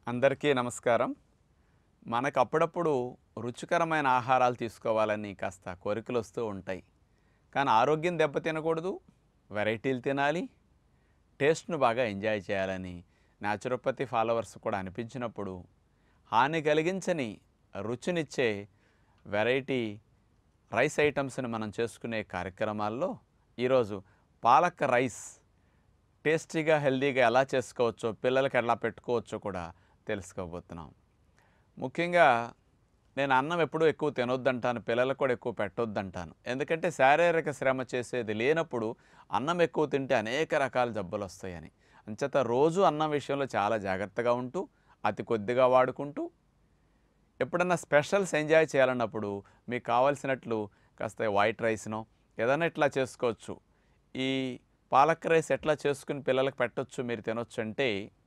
అందరికీ నమస్కారం మనకు అప్పుడప్పుడు రుచికరమైన ఆహారాలు తీసుకోవాలని కాస్త కోరికలు వస్తూ ఉంటాయి కానీ ఆరోగ్యం దెబ్బతినకూడదు వెరైటీలు తినాలి టేస్ట్ను బాగా ఎంజాయ్ చేయాలని న్యాచురోపతి ఫాలోవర్స్ కూడా అనిపించినప్పుడు హాని కలిగించని రుచినిచ్చే వెరైటీ రైస్ ఐటమ్స్ని మనం చేసుకునే కార్యక్రమాల్లో ఈరోజు పాలక్ రైస్ టేస్టీగా హెల్దీగా ఎలా చేసుకోవచ్చో పిల్లలకి ఎలా పెట్టుకోవచ్చో కూడా తెలుసుకోబోతున్నాం ముఖ్యంగా నేను అన్నం ఎప్పుడూ ఎక్కువ తినొద్దంటాను పిల్లలకు కూడా ఎక్కువ పెట్టొద్దంటాను ఎందుకంటే శారీరక శ్రమ చేసేది లేనప్పుడు అన్నం ఎక్కువ తింటే అనేక రకాల జబ్బులు వస్తాయని అంచేత రోజు అన్నం విషయంలో చాలా జాగ్రత్తగా ఉంటూ అతి కొద్దిగా వాడుకుంటూ ఎప్పుడన్నా స్పెషల్స్ ఎంజాయ్ చేయాలన్నప్పుడు మీకు కావాల్సినట్లు కాస్త వైట్ రైస్నో ఏదైనా ఇట్లా చేసుకోవచ్చు ఈ పాలక్ రైస్ ఎట్లా చేసుకుని పిల్లలకు పెట్టొచ్చు మీరు తినొచ్చు అంటే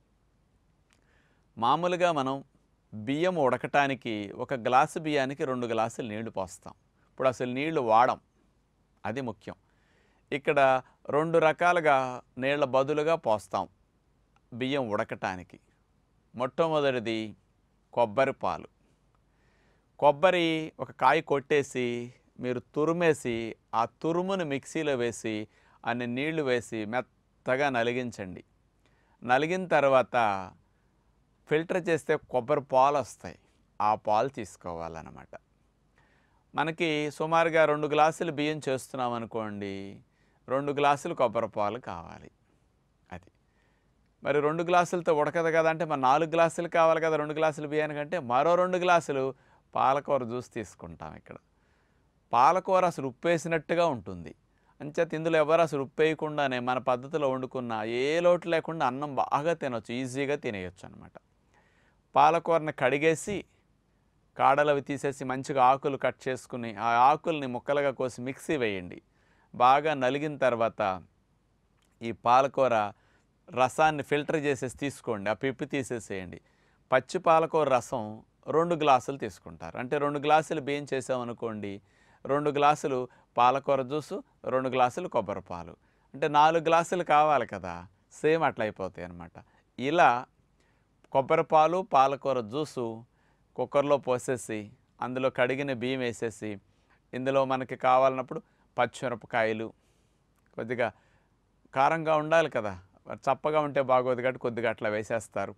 మామూలుగా మనం బియ్యం ఉడకటానికి ఒక గ్లాసు బియ్యానికి రెండు గ్లాసులు నీళ్లు పోస్తాం ఇప్పుడు అసలు నీళ్లు వాడం అది ముఖ్యం ఇక్కడ రెండు రకాలుగా నీళ్ళ బదులుగా పోస్తాం బియ్యం ఉడకటానికి మొట్టమొదటిది కొబ్బరి పాలు కొబ్బరి ఒక కాయ కొట్టేసి మీరు తురిమేసి ఆ తురుమును మిక్సీలో వేసి అన్ని నీళ్లు వేసి మెత్తగా నలిగించండి నలిగిన తర్వాత ఫిల్టర్ చేస్తే కొబ్బరి పాలు వస్తాయి ఆ పాలు తీసుకోవాలన్నమాట మనకి సుమారుగా రెండు గ్లాసులు బియ్యం చేస్తున్నాం అనుకోండి రెండు గ్లాసులు కొబ్బరి పాలు కావాలి అది మరి రెండు గ్లాసులతో ఉడకదు కదా అంటే మరి నాలుగు గ్లాసులు కావాలి కదా రెండు గ్లాసులు బియ్యానికంటే మరో రెండు గ్లాసులు పాలకూర జ్యూస్ తీసుకుంటాం ఇక్కడ పాలకూర అసలు ఉప్పేసినట్టుగా ఉంటుంది అంచేత ఇందులో ఎవరు అసలు ఉప్పేయకుండానే మన పద్ధతిలో వండుకున్న ఏ లోటు లేకుండా అన్నం బాగా తినొచ్చు ఈజీగా తినేయొచ్చు అనమాట పాలకూరని కడిగేసి కాడలు అవి తీసేసి మంచిగా ఆకులు కట్ చేసుకుని ఆ ఆకుల్ని ముక్కలుగా కోసి మిక్సీ వేయండి బాగా నలిగిన తర్వాత ఈ పాలకూర రసాన్ని ఫిల్టర్ చేసేసి తీసుకోండి ఆ పిప్పి తీసేసేయండి పచ్చి పాలకూర రసం రెండు గ్లాసులు తీసుకుంటారు అంటే రెండు గ్లాసులు బియ్యం చేసామనుకోండి రెండు గ్లాసులు పాలకూర జ్యూసు రెండు గ్లాసులు కొబ్బరి పాలు అంటే నాలుగు గ్లాసులు కావాలి కదా సేమ్ అట్లా అయిపోతాయి అన్నమాట ఇలా కొబ్బరి పాలు పాలకూర జ్యూసు కుక్కర్లో పోసేసి అందులో కడిగిన బియ్యం వేసేసి ఇందులో మనకి కావాలన్నప్పుడు పచ్చిమిరపకాయలు కొద్దిగా కారంగా ఉండాలి కదా మరి చప్పగా ఉంటే బాగోదు కాబట్టి కొద్దిగా అట్లా వేసేస్తారు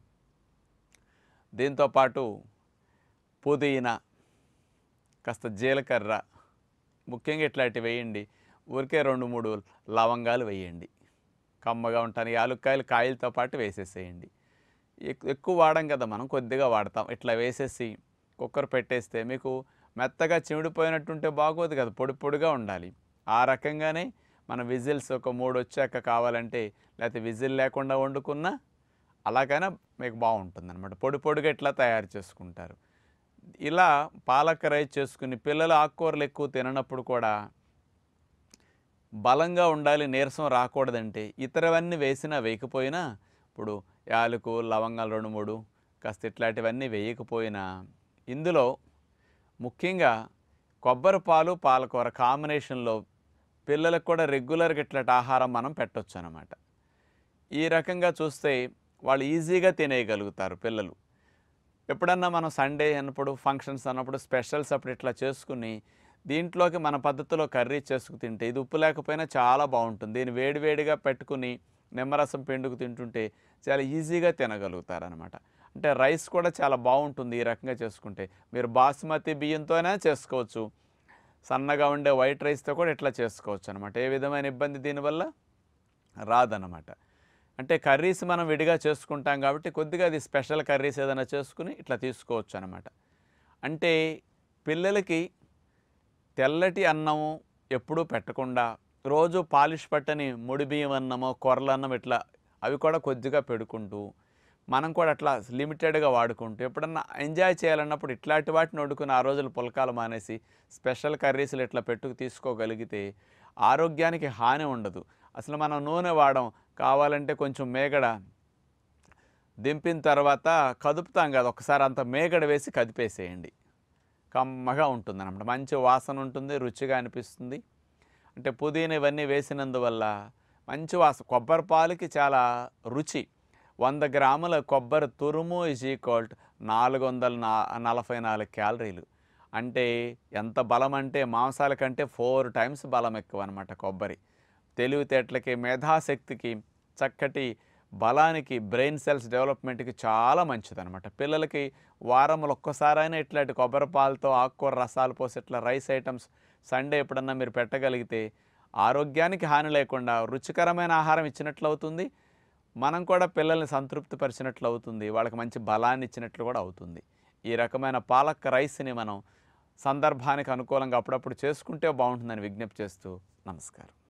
దీంతోపాటు పుదీనా కాస్త జీలకర్ర ముఖ్యంగా ఇట్లాంటివి వేయండి ఊరికే రెండు మూడు లవంగాలు వేయండి కమ్మగా ఉంటాను యాలుక్కాయలు కాయలతో పాటు వేసేసేయండి ఎక్- ఎక్కువ వాడం కదా మనం కొద్దిగా వాడతాం ఇట్లా వేసేసి కుక్కర్ పెట్టేస్తే మీకు మెత్తగా చిమిడిపోయినట్టుంటే బాగోదు కదా పొడి పొడిగా ఉండాలి ఆ రకంగానే మన విజిల్స్ ఒక మూడు వచ్చాక కావాలంటే లేకపోతే విజిల్ లేకుండా వండుకున్నా అలాగైనా మీకు బాగుంటుంది అనమాట పొడి పొడిగా ఇట్లా తయారు చేసుకుంటారు ఇలా పాలక రైస్ చేసుకుని పిల్లలు ఆకుకూరలు ఎక్కువ తిననప్పుడు కూడా బలంగా ఉండాలి నీరసం రాకూడదంటే ఇతరవన్నీ వేసినా వేయకపోయినా ఇప్పుడు యాలకు లవంగాలు రెండు మూడు కాస్త ఇట్లాంటివన్నీ వేయకపోయినా ఇందులో ముఖ్యంగా కొబ్బరి పాలు పాలకూర కాంబినేషన్లో పిల్లలకు కూడా రెగ్యులర్గా ఇట్లాంటి ఆహారం మనం పెట్టొచ్చు అనమాట ఈ రకంగా చూస్తే వాళ్ళు ఈజీగా తినేయగలుగుతారు పిల్లలు ఎప్పుడన్నా మనం సండే అన్నప్పుడు ఫంక్షన్స్ అన్నప్పుడు స్పెషల్స్ అప్పుడు ఇట్లా చేసుకుని దీంట్లోకి మన పద్ధతిలో కర్రీ చేసుకు తింటే ఇది ఉప్పు లేకపోయినా చాలా బాగుంటుంది దీన్ని వేడివేడిగా పెట్టుకుని నిమ్మరసం పిండుకు తింటుంటే చాలా ఈజీగా తినగలుగుతారు అనమాట అంటే రైస్ కూడా చాలా బాగుంటుంది ఈ రకంగా చేసుకుంటే మీరు బాస్మతి బియ్యంతోనే చేసుకోవచ్చు సన్నగా ఉండే వైట్ రైస్తో కూడా ఇట్లా చేసుకోవచ్చు అనమాట ఏ విధమైన ఇబ్బంది దీనివల్ల రాదన్నమాట అంటే కర్రీస్ మనం విడిగా చేసుకుంటాం కాబట్టి కొద్దిగా అది స్పెషల్ కర్రీస్ ఏదైనా చేసుకుని ఇట్లా తీసుకోవచ్చు అనమాట అంటే పిల్లలకి తెల్లటి అన్నము ఎప్పుడూ పెట్టకుండా రోజు పాలిష్ పట్టని ముడి బియ్యం అన్నమో కొర్రల అన్నం ఇట్లా అవి కూడా కొద్దిగా పెడుకుంటూ మనం కూడా అట్లా లిమిటెడ్గా వాడుకుంటూ ఎప్పుడన్నా ఎంజాయ్ చేయాలన్నప్పుడు ఇట్లాంటి వాటిని వండుకుని ఆ రోజులు పులకాలు మానేసి స్పెషల్ కర్రీస్లు ఇట్లా పెట్టుకు తీసుకోగలిగితే ఆరోగ్యానికి హాని ఉండదు అసలు మనం నూనె వాడం కావాలంటే కొంచెం మేగడ దింపిన తర్వాత కదుపుతాం కదా ఒకసారి అంత మేగడ వేసి కదిపేసేయండి కమ్మగా ఉంటుంది అనమాట మంచి వాసన ఉంటుంది రుచిగా అనిపిస్తుంది అంటే పుదీనా ఇవన్నీ వేసినందువల్ల మంచి వాసన కొబ్బరి పాలకి చాలా రుచి వంద గ్రాముల కొబ్బరి తురుము ఈజ్ ఈక్వల్ నాలుగు వందల నా నలభై నాలుగు క్యాలరీలు అంటే ఎంత బలం అంటే మాంసాల కంటే ఫోర్ టైమ్స్ బలం ఎక్కువ అనమాట కొబ్బరి తెలివితేటలకి మేధాశక్తికి చక్కటి బలానికి బ్రెయిన్ సెల్స్ డెవలప్మెంట్కి చాలా మంచిదన్నమాట పిల్లలకి వారంలో ఒక్కసారైనా ఇట్లాంటి కొబ్బరి పాలతో ఆకుకూర రసాలు పోసి ఇట్లా రైస్ ఐటమ్స్ సండే ఎప్పుడన్నా మీరు పెట్టగలిగితే ఆరోగ్యానికి హాని లేకుండా రుచికరమైన ఆహారం ఇచ్చినట్లు అవుతుంది మనం కూడా పిల్లల్ని సంతృప్తిపరిచినట్లు అవుతుంది వాళ్ళకి మంచి బలాన్ని ఇచ్చినట్లు కూడా అవుతుంది ఈ రకమైన పాలక్ రైస్ని మనం సందర్భానికి అనుకూలంగా అప్పుడప్పుడు చేసుకుంటే బాగుంటుందని విజ్ఞప్తి చేస్తూ నమస్కారం